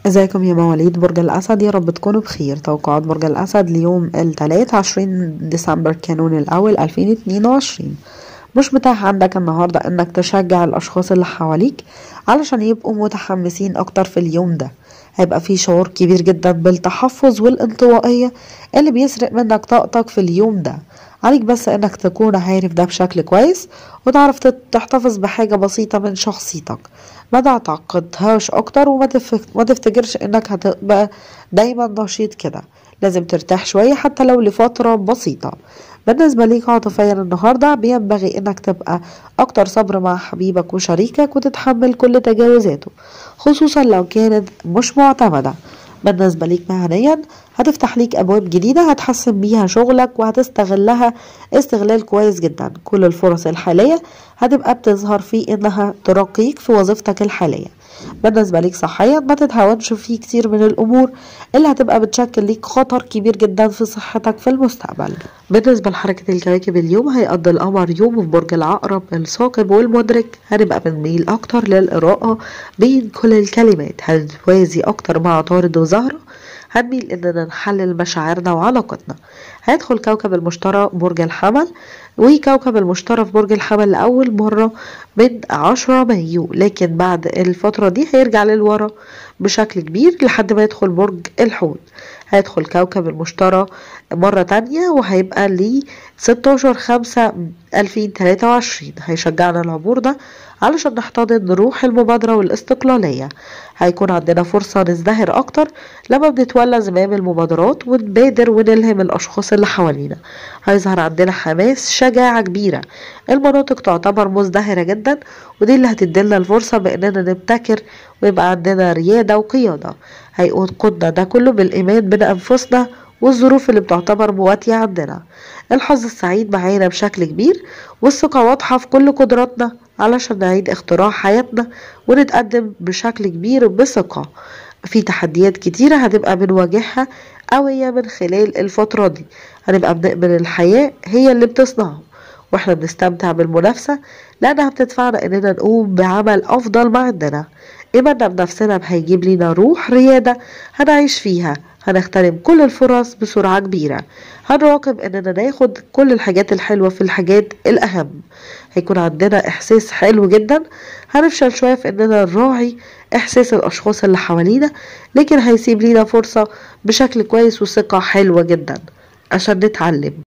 ازيكم يا مواليد برج الأسد يا رب تكونوا بخير توقعات برج الأسد ليوم الثلاث عشرين ديسمبر كانون الأول ألفين اتنين وعشرين مش متاح عندك النهاردة انك تشجع الأشخاص اللي حواليك علشان يبقوا متحمسين أكتر في اليوم ده هيبقى في شعور كبير جدا بالتحفظ والانطوائية اللي بيسرق منك طاقتك في اليوم ده عليك بس انك تكون عارف ده بشكل كويس وتعرف تحتفظ بحاجة بسيطة من شخصيتك ما تعقدهاش اكتر وما ما تفتكرش انك هتبقى دايما نشيط كده لازم ترتاح شوية حتى لو لفترة بسيطة بالنسبة ليك عاطفيا النهاردة بينبغي انك تبقى اكتر صبر مع حبيبك وشريكك وتتحمل كل تجاوزاته خصوصا لو كانت مش معتمدة بالنسبة ليك مهنيا هتفتح ليك أبواب جديدة هتحسن بيها شغلك وهتستغلها استغلال كويس جدا كل الفرص الحالية هتبقى بتظهر في إنها ترقيك في وظيفتك الحالية بالنسبة ليك صحيا ما تتهاونش في كتير من الأمور اللي هتبقى بتشكل ليك خطر كبير جدا في صحتك في المستقبل بالنسبة لحركة الكواكب اليوم هيقضي القمر يوم في برج العقرب الثاقب والمدرك هنبقى بنميل أكتر للقراءة بين كل الكلمات هنتوازي أكتر مع طارد وزهرة هنميل اننا نحلل مشاعرنا وعلاقتنا هيدخل كوكب المشتري برج الحمل وكوكب المشتري في برج الحمل لأول مرة من عشرة مايو لكن بعد الفترة دي هيرجع للورا بشكل كبير لحد ما يدخل برج الحوت هيدخل كوكب المشتري مرة تانية وهيبقى ليه 16 خمسة 2023 هيشجعنا العبور ده علشان نحتضن روح المبادرة والاستقلالية هيكون عندنا فرصة نزدهر أكتر لما بنتولى زمام المبادرات ونبادر ونلهم الأشخاص اللي حوالينا هيظهر عندنا حماس شجاعة كبيرة المناطق تعتبر مزدهرة جدا ودي اللي هتديلنا الفرصة بأننا نبتكر ويبقى عندنا ريادة وقيادة هيقودنا ده كله بالإيمان بأنفسنا والظروف اللي بتعتبر مواتية عندنا الحظ السعيد معانا بشكل كبير والثقة واضحة في كل قدراتنا علشان نعيد اختراع حياتنا ونتقدم بشكل كبير بثقة في تحديات كتيرة هتبقى بنواجهها قوية من خلال الفترة دي هنبقى بنقبل الحياة هي اللي بتصنعه واحنا بنستمتع بالمنافسة لأنها بتدفعنا إننا نقوم بعمل أفضل ما عندنا إيماننا بنفسنا هيجيب لنا روح ريادة هنعيش فيها هنغتنم كل الفرص بسرعة كبيرة هنراقب اننا ناخد كل الحاجات الحلوة في الحاجات الاهم هيكون عندنا احساس حلو جدا هنفشل شوية في اننا نراعي احساس الاشخاص اللي حوالينا لكن هيسيب لينا فرصة بشكل كويس وثقة حلوة جدا عشان نتعلم